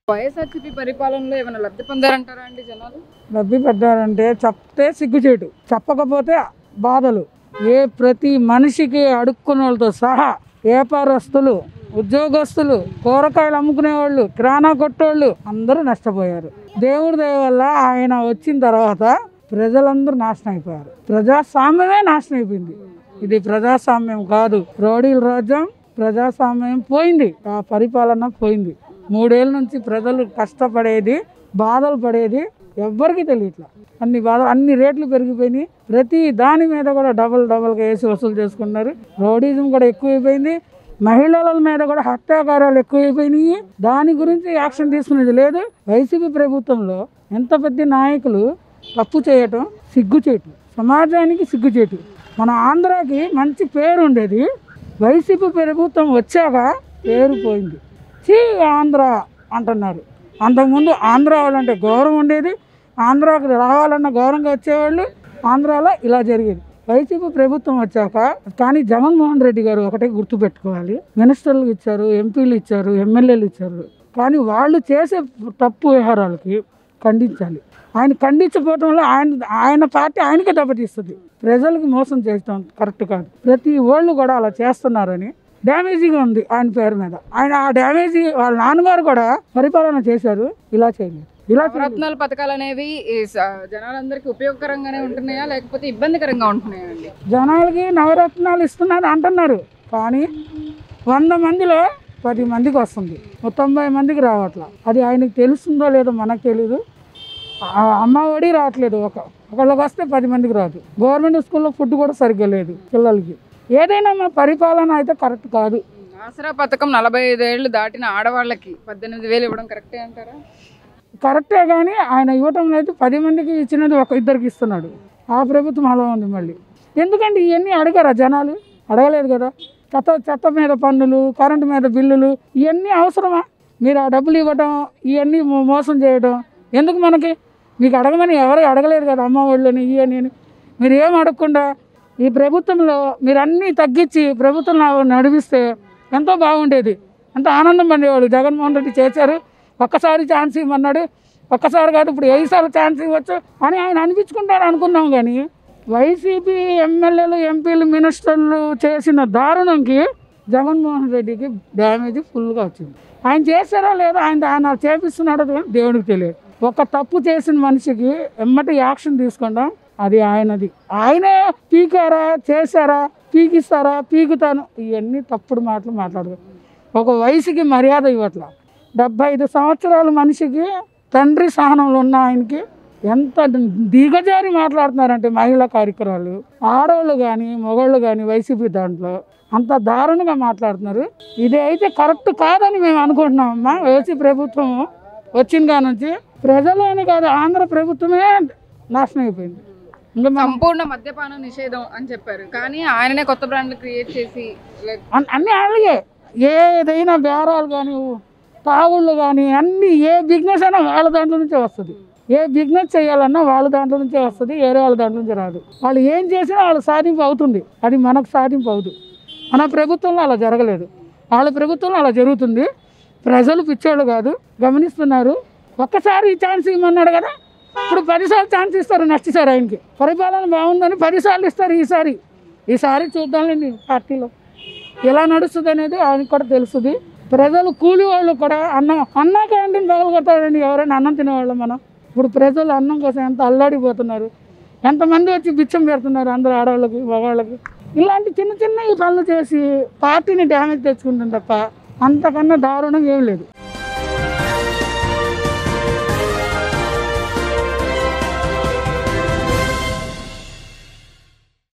వైఎస్ఆర్సీపీ పరిపాలనలో ఏమైనా లబ్ధి పొందారంటారా అండి జనాలు లబ్ధి పెట్టారంటే చెప్తే సిగ్గుచేటు చెప్పకపోతే బాధలు ఏ ప్రతి మనిషికి అడుక్కున్న వాళ్ళతో సహా వ్యాపారస్తులు ఉద్యోగస్తులు కూరగాయలు అమ్ముకునే వాళ్ళు కిరాణా కొట్టోళ్ళు అందరూ నష్టపోయారు దేవుడి దయ వల్ల ఆయన వచ్చిన తర్వాత ప్రజలందరూ నాశనం అయిపోయారు ప్రజాస్వామ్యమే నాశనం అయిపోయింది ఇది ప్రజాస్వామ్యం కాదు రౌడీల రాజ్యం ప్రజాస్వామ్యం పోయింది ఆ పరిపాలన పోయింది మూడేళ్ళ నుంచి ప్రజలు కష్టపడేది బాధలు పడేది ఎవ్వరికి తెలియట్లా అన్ని బాధ అన్ని రేట్లు పెరిగిపోయినాయి ప్రతి దాని మీద కూడా డబల్ డబల్గా వేసి వసూలు చేసుకున్నారు రౌడీజం కూడా ఎక్కువైపోయింది మహిళల మీద కూడా హత్యాకారాలు ఎక్కువైపోయినాయి దాని గురించి యాక్షన్ తీసుకునేది లేదు వైసీపీ ప్రభుత్వంలో ఎంత పెద్ద నాయకులు తప్పు చేయటం సిగ్గు చేయటం సమాజానికి సిగ్గు చేయటం మన ఆంధ్రాకి మంచి పేరు ఉండేది వైసీపీ ప్రభుత్వం వచ్చాక పేరు పోయింది చీ ఆంధ్ర అంటున్నారు అంతకుముందు ఆంధ్ర వాళ్ళంటే గౌరవం ఉండేది ఆంధ్రాకి రావాలన్న గౌరవంగా వచ్చేవాళ్ళు ఆంధ్రాలో ఇలా జరిగేది వైసీపీ ప్రభుత్వం వచ్చాక కానీ జగన్మోహన్ రెడ్డి గారు ఒకటే గుర్తుపెట్టుకోవాలి మినిస్టర్లు ఇచ్చారు ఎంపీలు ఇచ్చారు ఎమ్మెల్యేలు ఇచ్చారు కానీ వాళ్ళు చేసే తప్పు వ్యవహారాలకి ఖండించాలి ఆయన ఖండించకపోవటం వల్ల ఆయన ఆయన పార్టీ ఆయనకే దెబ్బతీస్తుంది ప్రజలకు మోసం చేయటం కరెక్ట్ కాదు ప్రతి ఓళ్ళు కూడా అలా చేస్తున్నారని డ్యామేజీగా ఉంది ఆయన పేరు మీద ఆయన ఆ డ్యామేజీ వాళ్ళ నాన్నగారు కూడా పరిపాలన చేశారు ఇలా చేయలేదు ఇలా చేయలేదు. నవరత్నాల పథకాలు అనేవి ఈ స- జనాలందరికీ ఉపయోగకరంగానే ఉంటున్నాయా లేకపోతే ఇబ్బందికరంగా ఉంటున్నాయా అండి జనాలకి నవరత్నాలు ఇస్తున్నారు అంటున్నారు కానీ వంద మందిలో పది మందికి వస్తుంది ఓ తొంభై మందికి రావట్లా అది ఆయనకి తెలుస్తుందో లేదో మనకు తెలియదు ఆ అమ్మ ఒడి రావట్లేదు ఒక ఒకళ్ళకి వస్తే పది మందికి రాదు గవర్నమెంట్ స్కూల్లో ఫుడ్ కూడా సరిగ్గా లేదు పిల్లలకి ఏదైనా మా పరిపాలన అయితే కరెక్ట్ కాదు ఆసరా పథకం నలభై ఐదేళ్లు దాటిన ఆడవాళ్ళకి పద్దెనిమిది వేలు ఇవ్వడం కరెక్టే అంటారా కరెక్టే కానీ ఆయన ఇవ్వటం అయితే పది మందికి ఇచ్చినది ఒక ఇద్దరికి ఇస్తున్నాడు ఆ ప్రభుత్వం అలా ఉంది మళ్ళీ ఎందుకంటే ఇవన్నీ అడగరా జనాలు అడగలేదు కదా చెత్త చెత్త మీద పన్నులు కరెంటు మీద బిల్లులు ఇవన్నీ అవసరమా మీరు ఆ డబ్బులు ఇవ్వటం ఇవన్నీ మో- మోసం చేయడం ఎందుకు మనకి మీకు అడగమని ఎవరు అడగలేదు కదా అమ్మ వాళ్ళని ఇవన్నీ మీరు ఏం అడగకుండా ఈ ప్రభుత్వంలో మీరు అన్నీ తగ్గించి ప్రభుత్వం నడిపిస్తే ఎంతో బాగుండేది ఎంతో ఆనందం పడేవాడు జగన్మోహన్ రెడ్డి చేశారు ఒక్కసారి ఛాన్స్ ఇవ్వమన్నాడు ఒక్కసారి కాదు ఇప్పుడు ఐదు సార్లు ఛాన్స్ ఇవ్వచ్చు అని ఆయన అనిపించుకుంటాడు అనుకున్నాం కానీ వైసీపీ ఎమ్మెల్యేలు ఎంపీలు మినిస్టర్లు చేసిన దారుణంకి జగన్మోహన్ రెడ్డికి డ్యామేజ్ ఫుల్గా వచ్చింది ఆయన చేశారో లేదో ఆయన ఆయన చేపిస్తున్నాడో కూడా దేవుడికి తెలియదు ఒక తప్పు చేసిన మనిషికి ఎమ్మటి యాక్షన్ తీసుకుంటాం అది ఆయనది ఆయనే పీకారా చేశారా పీకిస్తారా పీకుతాను ఇవన్నీ తప్పుడు మాటలు మాట్లాడదు ఒక వయసుకి మర్యాద ఇవ్వట్లా డెబ్బై ఐదు సంవత్సరాల మనిషికి తండ్రి సహనంలో ఉన్న ఆయనకి ఎంత దిగజారి మాట్లాడుతున్నారంటే మహిళా కార్యక్రమాలు ఆడవాళ్ళు కానీ మగవాళ్ళు కానీ వైసీపీ దాంట్లో అంత దారుణంగా మాట్లాడుతున్నారు ఇది అయితే కరెక్ట్ కాదని మేము అనుకుంటున్నామమ్మా వైసీపీ ప్రభుత్వం వచ్చిన కాడ నుంచి ప్రజలని కాదు ఆంధ్ర ప్రభుత్వమే నాశనం అయిపోయింది ఇంకా మనం సంపూర్ణ మద్యపాన నిషేధం అని చెప్పారు కానీ ఆయననే కొత్త బ్రాండ్లు క్రియేట్ చేసి లైక్ అన్- అన్నీ అలాగే ఏదైనా బేరాలు కానీ తాగుళ్ళు కానీ అన్నీ ఏ బిజినెస్ అయినా వాళ్ళ దాంట్లో నుంచే వస్తుంది ఏ బిజినెస్ చేయాలన్నా వాళ్ళ దాంట్లో నుంచే వస్తుంది వేరే వాళ్ళ దాంట్లో నుంచి రాదు వాళ్ళు ఏం చేసినా వాళ్ళ సాధింపు అవుతుంది అది మనకు సాధింపు అవుతుంది మన ప్రభుత్వంలో అలా జరగలేదు వాళ్ళ ప్రభుత్వంలో అలా జరుగుతుంది ప్రజలు పిచ్చోళ్ళు కాదు గమనిస్తున్నారు ఒక్కసారి ఛాన్స్ ఇవ్వమన్నాడు కదా ఇప్పుడు పదిసార్లు ఛాన్స్ ఇస్తారు నెక్స్ట్ సారి ఆయనకి పరిపాలన బాగుందని పదిసార్లు ఇస్తారు ఈసారి ఈసారి చూద్దాంలేండి పార్టీలో ఎలా నడుస్తుంది అనేది ఆయనకు కూడా తెలుస్తుంది ప్రజలు కూలి వాళ్ళు కూడా అన్నం అన్న క్యాంటీన్ పగలు కొట్టారండి ఎవరైనా అన్నం తినేవాళ్ళు మనం ఇప్పుడు ప్రజలు అన్నం కోసం ఎంత అల్లాడిపోతున్నారు ఎంతమంది వచ్చి బిచ్చం పెడుతున్నారు అందరు ఆడవాళ్ళకి మగవాళ్ళకి ఇలాంటి చిన్న చిన్న ఈ పనులు చేసి పార్టీని డ్యామేజ్ తెచ్చుకుంటుంది తప్ప అంతకన్నా దారుణం ఏం లేదు